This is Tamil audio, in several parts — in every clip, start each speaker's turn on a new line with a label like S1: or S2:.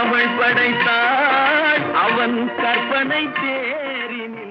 S1: அவள் படைத்தாள் அவன் கற்பனை தேரினில்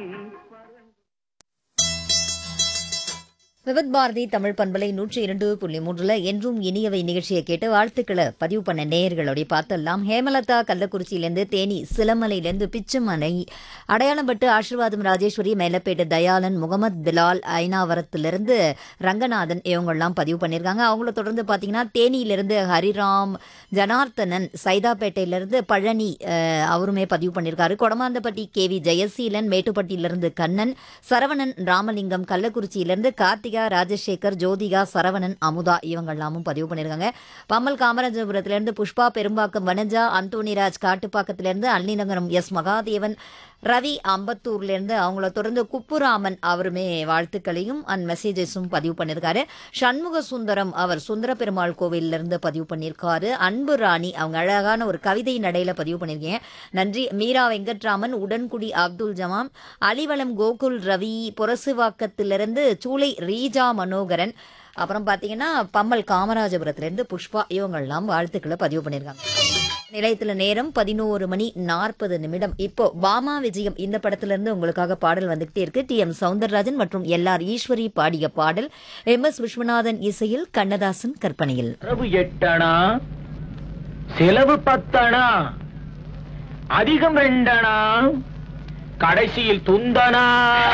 S2: விவத் பாரதி தமிழ் பண்பலை நூற்றி இரண்டு புள்ளி மூன்றுல என்றும் இனியவை நிகழ்ச்சியை கேட்டு வாழ்த்துக்களை பதிவு பண்ண நேயர்களுடைய பார்த்தெல்லாம் ஹேமலதா கள்ளக்குறிச்சியிலேருந்து தேனி சிலமலையிலேருந்து பிச்சுமலை அடையாளம்பட்டு ஆசீர்வாதம் ராஜேஸ்வரி மேலப்பேட்டு தயாளன் முகமது பிலால் ஐனாவரத்திலிருந்து ரங்கநாதன் இவங்கெல்லாம் பதிவு பண்ணியிருக்காங்க அவங்கள தொடர்ந்து பார்த்தீங்கன்னா தேனியிலிருந்து ஹரிராம் ஜனார்த்தனன் சைதாப்பேட்டையிலிருந்து பழனி அஹ், அவருமே பதிவு பண்ணியிருக்காரு கொடமாந்தப்பட்டி கேவி ஜெயசீலன் மேட்டுப்பட்டியிலிருந்து கண்ணன் சரவணன் ராமலிங்கம் கள்ளக்குறிச்சியிலிருந்து கார்த்திகா ராஜசேகர் ஜோதிகா சரவணன் அமுதா இவங்க எல்லாமும் பதிவு பண்ணியிருக்காங்க பம்மல் காமராஜபுரத்திலிருந்து புஷ்பா பெரும்பாக்கம் வனஜா அந்தோணிராஜ் காட்டுப்பாக்கத்திலிருந்து அள்ளிநகரம் எஸ் மகாதேவன் ரவி அம்பத்தூர்லேருந்து அவங்கள தொடர்ந்து குப்புராமன் அவருமே வாழ்த்துக்களையும் அண்ட் மெசேஜஸும் பதிவு பண்ணியிருக்காரு சண்முக சுந்தரம் அவர் சுந்தர பெருமாள் கோவிலிருந்து பதிவு பண்ணியிருக்காரு அன்பு ராணி அவங்க அழகான ஒரு கவிதை நடையில பதிவு பண்ணியிருக்கீங்க நன்றி மீரா வெங்கட்ராமன் உடன்குடி அப்துல் ஜமாம் அலிவளம் கோகுல் ரவி புரசுவாக்கத்திலிருந்து சூளை ரீஜா மனோகரன் அப்புறம் பார்த்தீங்கன்னா பம்மல் காமராஜபுரத்திலிருந்து புஷ்பா இவங்கெல்லாம் வாழ்த்துக்களை பதிவு பண்ணியிருக்காங்க நிலையத்தில் நேரம் பதினோரு மணி நாற்பது நிமிடம் இப்போ பாமா விஜயம் இந்த படத்துல இருந்து உங்களுக்காக பாடல் வந்துகிட்டே இருக்கு டி எம் சவுந்தரராஜன் மற்றும் எல் ஆர் ஈஸ்வரி பாடிய பாடல் எம் எஸ் விஸ்வநாதன் இசையில் கண்ணதாசன் கற்பனையில்
S1: வரவு எட்டணா செலவு பத்தணா அதிகம் ரெண்டணா கடைசியில் துந்தனா